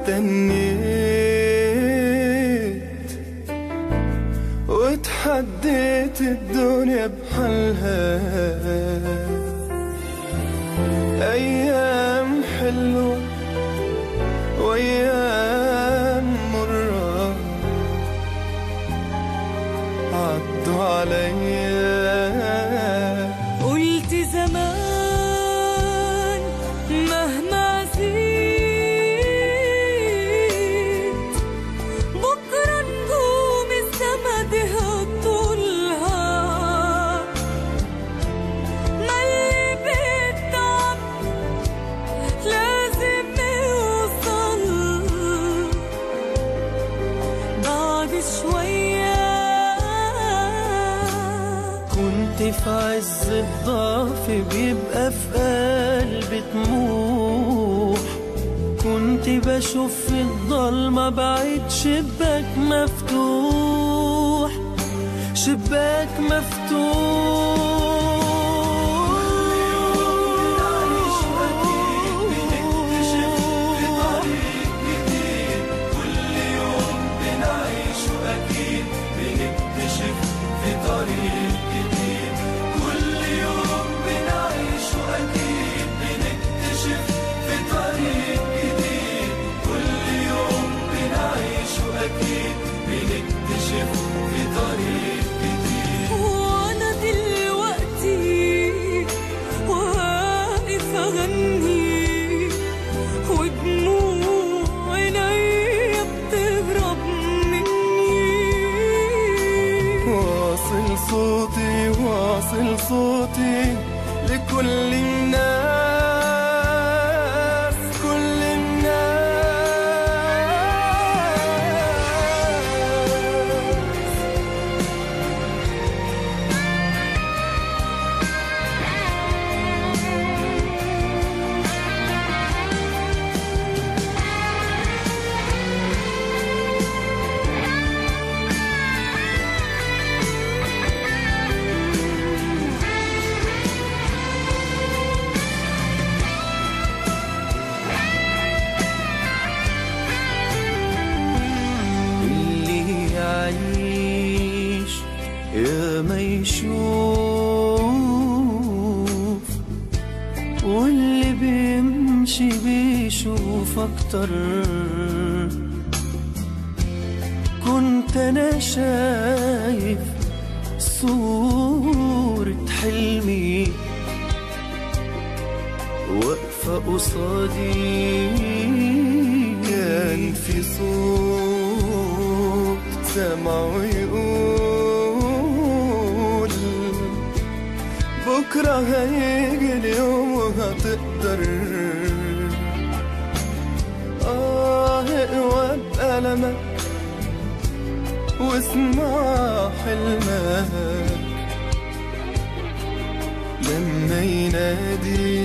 استنيت وتحديت الدنيا بحالها أيام حلوة وأيام مرة عدوا عليا قلت زمان مهما زيد بكرة نجوم السما دي هتطولها ملي بالتعب لازم نوصل بعد شوية كنت في عز الضعف بيبقى في قلبي طموح كنت بشوف في الضلمة بعيد شباك مفتوح شباك وانا دلوقتي واقف اغني ودموع عينيا بتهرب مني واصل صوتي واصل صوتي لكل الناس كل الناس اللي يعيش يا ما يشوف واللي بيمشي بيشوف اكتر كنت انا شايف صورة حلمي واقفة قصادي كان في صوت سمعه يقول بكرة هيجي اليوم وهتقدر آه اقوى بألمك واسمع حلمك لما ينادي